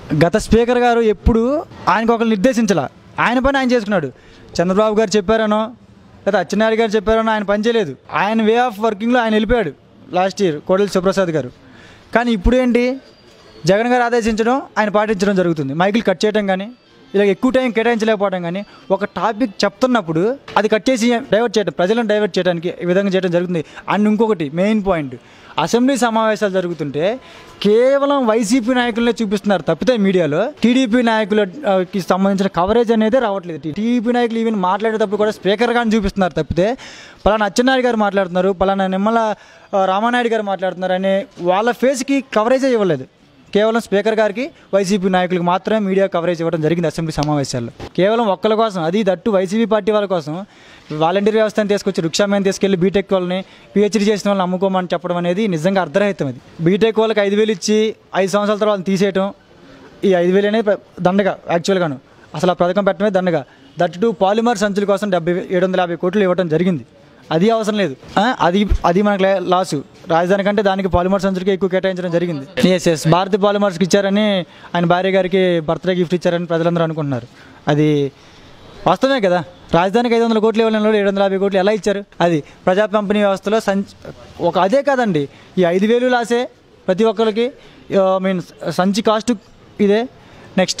గత స్పీకర్ గారు ఎప్పుడు ఆయనకు ఒకరు నిర్దేశించాల ఆయన పని ఆయన చేసుకున్నాడు చంద్రబాబు గారు చెప్పారనో లేదా అచ్చెన్నాయుడు గారు చెప్పారనో ఆయన పని చేయలేదు ఆయన వే ఆఫ్ వర్కింగ్లో ఆయన వెళ్ళిపోయాడు లాస్ట్ ఇయర్ కోడలి సుప్రసాద్ గారు కానీ ఇప్పుడు ఏంటి జగన్ గారు ఆదేశించడం ఆయన పాటించడం జరుగుతుంది మైకులు కట్ చేయడం కానీ ఇలా ఎక్కువ టైం కేటాయించలేకపోవడం కానీ ఒక టాపిక్ చెప్తున్నప్పుడు అది కట్ చేసి డైవర్ట్ చేయడం ప్రజలను డైవర్ట్ చేయడానికి ఈ విధంగా చేయడం జరుగుతుంది అండ్ ఇంకొకటి మెయిన్ పాయింట్ అసెంబ్లీ సమావేశాలు జరుగుతుంటే కేవలం వైసీపీ నాయకులనే చూపిస్తున్నారు తప్పితే మీడియాలో టీడీపీ నాయకులకి సంబంధించిన కవరేజ్ అనేది రావట్లేదు టీడీపీ నాయకులు ఈవెన్ మాట్లాడేటప్పుడు కూడా స్పీకర్ గాని చూపిస్తున్నారు తప్పితే పలానా అచ్చెన్నాయుడు గారు మాట్లాడుతున్నారు పలానా నిమ్మల ఆ, రామానాయుడు గారు మాట్లాడుతున్నారు అనే వాళ్ళ ఫేస్కి కవరేజే ఇవ్వలేదు కేవలం స్పీకర్ గారికి వైసీపీ నాయకులకు మాత్రమే మీడియా కవరేజ్ ఇవ్వడం జరిగింది అసెంబ్లీ సమావేశాల్లో కేవలం ఒక్కల కోసం అది దట్టు వైసీపీ పార్టీ వాళ్ళ కోసం వాలంటీర్ వ్యవస్థను తీసుకొచ్చి రిక్షా మీద తీసుకెళ్లి బీటెక్ వాళ్ళని పిహెచ్డీ చేసిన వాళ్ళని అమ్ముకోమని చెప్పడం అనేది నిజంగా అర్ధరహితం అది బీటెక్ వాళ్ళకి ఐదు వేలు ఇచ్చి ఐదు సంవత్సరాల తర్వాత తీసేయటం ఈ ఐదు వేలు అనేది ప్ర- దండగా యాక్చువల్గాను అసలు ఆ పథకం పెట్టడమే దండగా దట్ టు పాలిమర్ సంచుల కోసం డెబ్బై ఏడు వందల యాభై కోట్లు ఇవ్వడం జరిగింది అది అవసరం లేదు ఆ, అది అది మనకు లే- లాసు రాజధాని కంటే దానికి పాలిమర్ సంచులకి ఎక్కువ కేటాయించడం జరిగింది ఎస్ ఎస్ భారతి పాలిమర్స్కి ఇచ్చారని ఆయన భార్య గారికి బర్త్డే గిఫ్ట్ ఇచ్చారని ప్రజలందరూ అనుకుంటున్నారు అది వాస్తవమే కదా రాజధానికి ఐదు వందల కోట్లు ఇవ్వలేని వాళ్ళు ఏడు వందల యాభై కోట్లు ఎలా ఇచ్చారు అది ప్రజా పంపిణీ వ్యవస్థలో సంచ్ ఒక అదే కాదండి ఈ ఐదు వేలు లాసే ప్రతి ఒక్కరికి మీన్ సంచి కాస్ట్ ఇదే నెక్స్ట్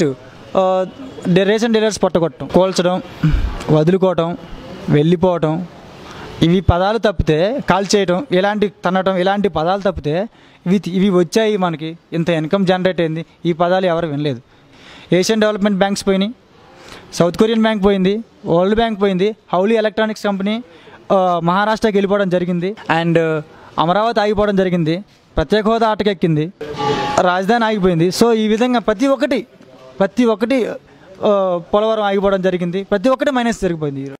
రేషన్ డీలర్స్ పట్టగొట్టడం కోల్చడం వదులుకోవటం వెళ్ళిపోవటం ఇవి పదాలు తప్పితే కాల్ చేయటం ఇలాంటి తనటం ఇలాంటి పదాలు తప్పితే ఇవి ఇవి వచ్చాయి మనకి ఇంత ఇన్కమ్ జనరేట్ అయింది ఈ పదాలు ఎవరు వినలేదు ఏషియన్ డెవలప్మెంట్ బ్యాంక్స్ పోయినాయి సౌత్ కొరియన్ బ్యాంక్ పోయింది వరల్డ్ బ్యాంక్ పోయింది హౌలీ ఎలక్ట్రానిక్స్ కంపెనీ ఆ, మహారాష్ట్రకి వెళ్ళిపోవడం జరిగింది అండ్ అమరావతి ఆగిపోవడం జరిగింది ప్రత్యేక హోదా ఆటకెక్కింది రాజధాని ఆగిపోయింది సో ఈ విధంగా ప్రతి ఒక్కటి ప్రతి ఒక్కటి ఆ, పోలవరం ఆగిపోవడం జరిగింది ప్రతి ఒక్కటి మైనస్ జరిగిపోయింది